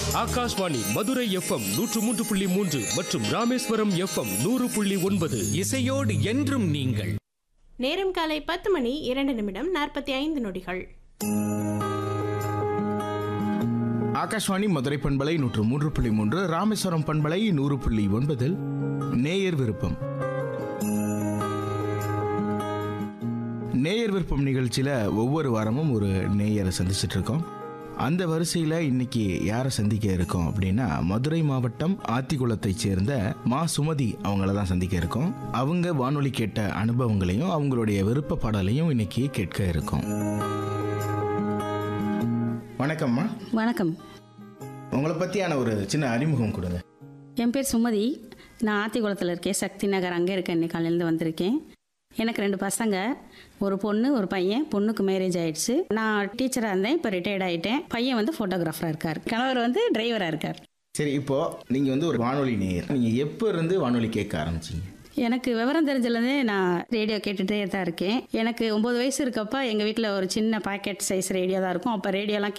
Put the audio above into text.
Akashvani Madurai FM நூற்று மூன்று புள்ளி மூன்று மற்றும் ராமேஸ்வரம் எஃப்எம் நூறு புள்ளி ஒன்பது இசையோடு என்றும் நீங்கள் நேரம் காலை பத்து மணி இரண்டு நிமிடம் நாற்பத்தி ஐந்து நொடிகள் ஆகாஷ்வாணி மதுரை பண்பலை நூற்று மூன்று புள்ளி மூன்று ராமேஸ்வரம் பண்பலை நூறு புள்ளி ஒன்பதில் நேயர் விருப்பம் நேயர் விருப்பம் நிகழ்ச்சியில் ஒவ்வொரு வாரமும் ஒரு நேயரை சந்திச்சிட்டு இருக்கோம் அந்த வரிசையில் இன்னைக்கு யாரை சந்திக்க இருக்கோம் அப்படின்னா மதுரை மாவட்டம் ஆத்திக்குளத்தைச் சேர்ந்த மா சுமதி அவங்கள தான் சந்திக்க இருக்கோம் அவங்க வானொலி கேட்ட அனுபவங்களையும் அவங்களுடைய விருப்ப பாடலையும் இன்னைக்கு கேட்க இருக்கோம் வணக்கம்மா வணக்கம் உங்களை பற்றியான ஒரு சின்ன அறிமுகம் கொடுங்க என் பேர் சுமதி நான் ஆத்திக்குளத்தில் இருக்கேன் சக்தி நகர் அங்கே இருக்கேன் இன்னைக்கு காலையிலேருந்து வந்திருக்கேன் எனக்கு ரெண்டு பசங்க ஒரு பொண்ணு ஒரு பையன் பொண்ணுக்கு மேரேஜ் ஆயிடுச்சு நான் டீச்சராக இருந்தேன் இப்போ ரிட்டையர்ட் ஆகிட்டேன் பையன் வந்து ஃபோட்டோகிராஃபராக இருக்கார் கணவர் வந்து டிரைவராக இருக்கார் சரி இப்போ நீங்கள் வந்து ஒரு வானொலி நேயர் நீங்கள் எப்போ இருந்து வானொலி கேட்க ஆரம்பிச்சீங்க எனக்கு விவரம் தெரிஞ்சதுலேருந்தே நான் ரேடியோ கேட்டுகிட்டே தான் இருக்கேன் எனக்கு ஒம்பது வயசு இருக்கப்ப எங்கள் வீட்டில் ஒரு சின்ன பாக்கெட் சைஸ் ரேடியோ தான் இருக்கும் அப்போ ரேடியோலாம்